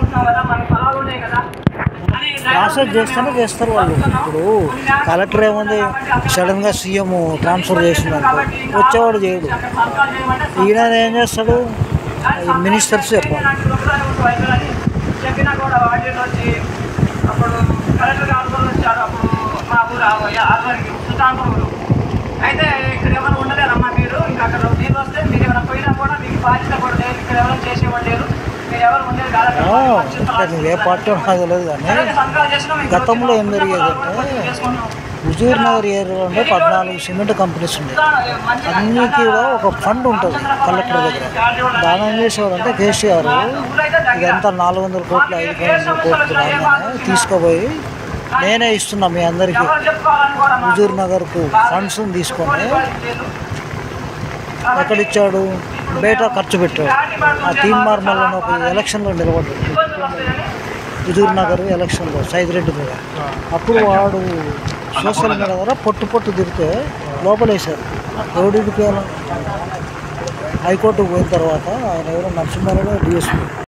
చేసుకుంటున్నాం కదా మనకి పొలాలు ఉన్నాయి కదా అని ప్రాసెస్ చేస్తేనే చేస్తారు వాళ్ళు ఇప్పుడు కలెక్టర్ ఏముంది సడన్గా సీఎం ట్రాన్స్ఫర్ చేసిందంటే వచ్చేవాడు చేయడు సంతకాలు చేయమంటే ఈయన ఏం చేస్తాడు మినిస్టర్స్ చెప్పాలి చెప్పినా కూడా వాటిలో వచ్చి అప్పుడు కలెక్టర్ గారు కూడా వచ్చారు అప్పుడు మా ఊరు ఆధ్వర్యం సుల్తాన్పూర్ అయితే ఇక్కడ ఎవరు ఉండలేరమ్మా మీరు ఇంకా అక్కడ నీళ్ళు వస్తే మీరు ఎవరైనా పోయినా కూడా మీకు బాధ్యత కూడా లేదు ఇక్కడ ఎవరు చేసేవాళ్ళు లేరు మీరు ఎవరు ఉండేది కాదు ఆ, అంటే నువ్వు ఏ పార్టీ నాకు తెలియదు కానీ సంతకాలు చేసినా మీకు గతంలో ఏం జరిగేదంటే చేసుకున్నాం హుజూర్ నగర్ ఏరియాలో పద్నాలుగు సిమెంట్ కంపెనీస్ ఉన్నాయి అన్నికి కూడా ఒక ఫండ్ ఉంటుంది కలెక్టర్ దగ్గర దాని ఏం చేసేవాడంటే కేసీఆర్ ఇదంతా నాలుగు వందల కోట్లు ఐదు వందల కోట్లు రాగానే తీసుకుపోయి నేనే ఇస్తున్నా మీ అందరికీ ఎవరు చెప్పుకోవాలని కూడా మాకు హుజూర్ నగర్కు ఫండ్స్ తీసుకొని లేదు. ఎక్కడ ఇచ్చాడు బయట ఖర్చు పెట్టాడు ఆ తీన్ మార్మల్ ఒక ఎలక్షన్లో నిలబడ్డాడు ఇబ్బందులు వస్తాయని హుజూర్ నగర్ ఎలక్షన్లో సైదిరెడ్డి మీద అప్పుడు వాడు సోషల్ మీడియా ద్వారా పొట్టు పొట్టు తిరిగితే లోపలేశారు ఎవడు ఇడిపోయాను హైకోర్టుకు పోయిన తర్వాత ఆయన ఎవరో నరసింహారావు డిఎస్పీ